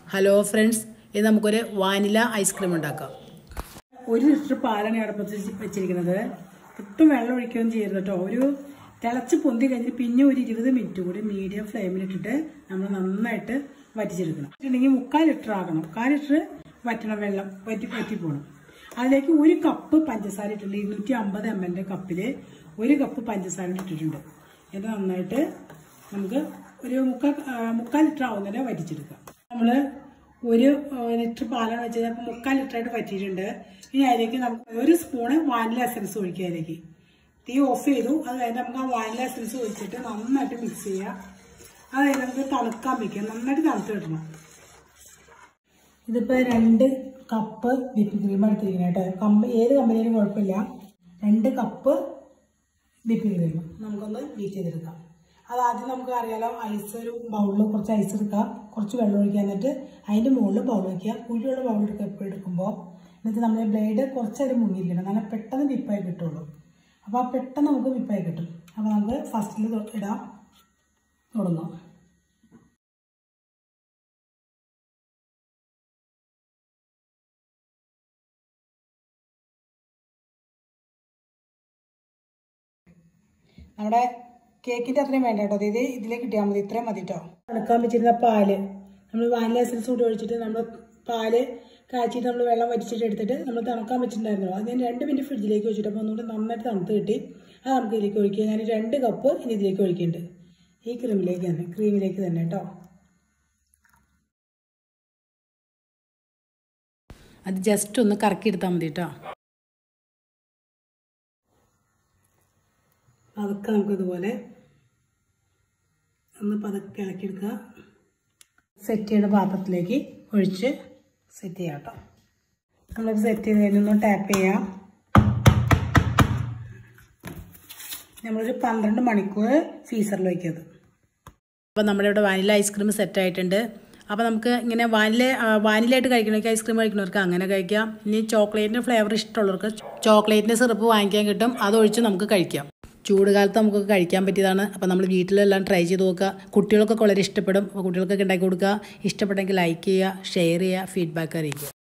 hello friends ഇത് നമുക്കൊരു vanilla ice cream ഉണ്ടാക്കാം ഒരു ലിറ്റർ പാലാണ് അടുപ്പത്ത് വെച്ച് വെച്ചിരിക്കുന്നത് ഒട്ടും വെള്ളം ഒഴിക്കുകയും ചെയ്യരുത് കേട്ടോ ഒരു തിളച്ച് പൊന്തി കഴിഞ്ഞിട്ട് പിന്നെ ഒരു ഇരുപത് മിനിറ്റ് കൂടി മീഡിയം ഫ്ലെയിമിലിട്ടിട്ട് നമ്മൾ നന്നായിട്ട് വറ്റിച്ചെടുക്കണം ഇല്ലെങ്കിൽ മുക്കാൽ ലിറ്റർ ആകണം മുക്കാൽ ലിറ്റർ വറ്റണം വെള്ളം വറ്റി വറ്റി പോകണം അതിലേക്ക് ഒരു കപ്പ് പഞ്ചസാര ഇട്ടിട്ടുണ്ട് ഇരുന്നൂറ്റി അമ്പത് എം എല്ലിൻ്റെ കപ്പിൽ ഒരു കപ്പ് പഞ്ചസാര ഇട്ടിട്ടുണ്ട് ഇത് നന്നായിട്ട് നമുക്ക് ഒരു മുക്കാൽ ആ, മുക്കാൽ ലിറ്റർ ആവുന്നതിനെ വറ്റിച്ചെടുക്കാം നമ്മൾ ഒരു ആ, ലിറ്റർ പാലാണ് വെച്ചത് അപ്പോൾ മുക്കാൽ ലിറ്ററായിട്ട് പറ്റിയിട്ടുണ്ട് ഇനി അതിലേക്ക് നമുക്ക് ഒരു സ്പൂണ് വാനില എസൻസ് ഒഴിക്കുക അതിലേക്ക് തീ ഓഫ് ചെയ്തു അത് കഴിഞ്ഞ് നമുക്ക് ആ വാനില എസൻസ് ഒഴിച്ചിട്ട് നന്നായിട്ട് മിക്സ് ചെയ്യുക അത് കഴിഞ്ഞ് നമുക്ക് തണുക്കാൻ വയ്ക്കുക നന്നായിട്ട് തണുത്ത് കിട്ടണം ഇതിപ്പോൾ രണ്ട് കപ്പ് വിപ്പിംഗ് ക്രീം എടുത്തിരിക്കുന്നത് കേട്ടോ കമ്പ ഏത് കമ്പനിയിലും കുഴപ്പമില്ല രണ്ട് കപ്പ് വിപ്പിംഗ് ക്രീം നമുക്കൊന്ന് ബീറ്റ് ചെയ്തെടുക്കാം അത് ആദ്യം നമുക്ക് അറിയാലോ ഐസ് ഒരു ബൗളിൽ കുറച്ച് ഐസ് എടുക്കുക കുറച്ച് വെള്ളം ഒഴിക്കുക എന്നിട്ട് അതിൻ്റെ മുകളിൽ ബൗൾ വയ്ക്കുക കുഴിയുള്ള ബൗൾ എടുക്കുക എപ്പോഴും എടുക്കുമ്പോൾ എന്നിട്ട് നമ്മൾ ബ്ലേഡ് കുറച്ചേരം മുങ്ങിയിരിക്കണം എന്നാൽ പെട്ടെന്ന് വിപ്പായി കിട്ടുള്ളൂ അപ്പോൾ ആ പെട്ടെന്ന് നമുക്ക് വിപ്പായി കിട്ടും അപ്പോൾ നമുക്ക് ഫസ്റ്റിൽ ഇടാം തുടങ്ങാം നമ്മുടെ കേക്കിൻ്റെ അത്രയും വേണ്ട കേട്ടോ ഇത് ഇതിലേക്ക് കിട്ടിയാൽ മതി ഇത്രയും മതി കേട്ടോ തണുക്കാൻ വെച്ചിരുന്ന പാല് നമ്മൾ വാനില എസൻസ് കൂടി ഒഴിച്ചിട്ട് നമ്മൾ പാല് കാച്ചിട്ട് നമ്മൾ വെള്ളം വറ്റിച്ചിട്ട് എടുത്തിട്ട് നമ്മൾ തണുക്കാൻ വെച്ചിട്ടുണ്ടായിരുന്നു അത് ഞാൻ രണ്ട് മിനിറ്റ് ഫ്രിഡ്ജിലേക്ക് വെച്ചിട്ട് അപ്പോൾ ഒന്നുകൂടി നന്നായിട്ട് തണുത്ത് കിട്ടി അത് നമുക്ക് ഇതിലേക്ക് ഒഴിക്കുക ഞാൻ രണ്ട് കപ്പ് ഇനി ഇതിലേക്ക് ഒഴിക്കുന്നുണ്ട് ഈ ക്രീമിലേക്ക് തന്നെ ക്രീമിലേക്ക് തന്നെ കേട്ടോ അത് ജസ്റ്റ് ഒന്ന് കറക്കി എടുത്താൽ മതി കേട്ടോ പതുക്കെ നമുക്കിതുപോലെ ഒന്ന് പതുക്കെ ഇളക്കിയെടുക്കുക സെറ്റ് ചെയ്യുന്ന പാത്രത്തിലേക്ക് ഒഴിച്ച് സെറ്റ് ചെയ്യാം കേട്ടോ നമ്മളിത് സെറ്റ് ചെയ്ത് കഴിഞ്ഞൊന്ന് ടാപ്പ് ചെയ്യാം നമ്മളൊരു പന്ത്രണ്ട് മണിക്കൂർ ഫീസറിൽ വയ്ക്കുന്നത് അപ്പോൾ നമ്മുടെ ഇവിടെ വാനില ഐസ്ക്രീം സെറ്റ് ആയിട്ടുണ്ട് അപ്പോൾ നമുക്ക് ഇങ്ങനെ വാനില ആ, വാനിലയായിട്ട് കഴിക്കണമെങ്കിൽ ഐസ്ക്രീം കഴിക്കുന്നവർക്ക് അങ്ങനെ കഴിക്കാം ഇനി ചോക്ലേറ്റിൻ്റെ ഫ്ലേവർ ഇഷ്ടമുള്ളവർക്ക് ചോക്ലേറ്റിൻ്റെ സിറപ്പ് വാങ്ങിക്കാൻ കിട്ടും അതൊഴിച്ച് നമുക്ക് കഴിക്കാം ചൂട് കാലത്ത് നമുക്ക് കഴിക്കാൻ പറ്റിയതാണ് അപ്പോൾ നമ്മൾ വീട്ടിലെല്ലാം ട്രൈ ചെയ്ത് നോക്കുക കുട്ടികൾക്കൊക്കെ വളരെ ഇഷ്ടപ്പെടും അപ്പോൾ കുട്ടികൾക്കൊക്കെ ഉണ്ടാക്കി കൊടുക്കുക ഇഷ്ടപ്പെട്ടെങ്കിൽ ലൈക്ക് ചെയ്യുക ഷെയർ ചെയ്യുക ഫീഡ്ബാക്ക് അറിയിക്കുക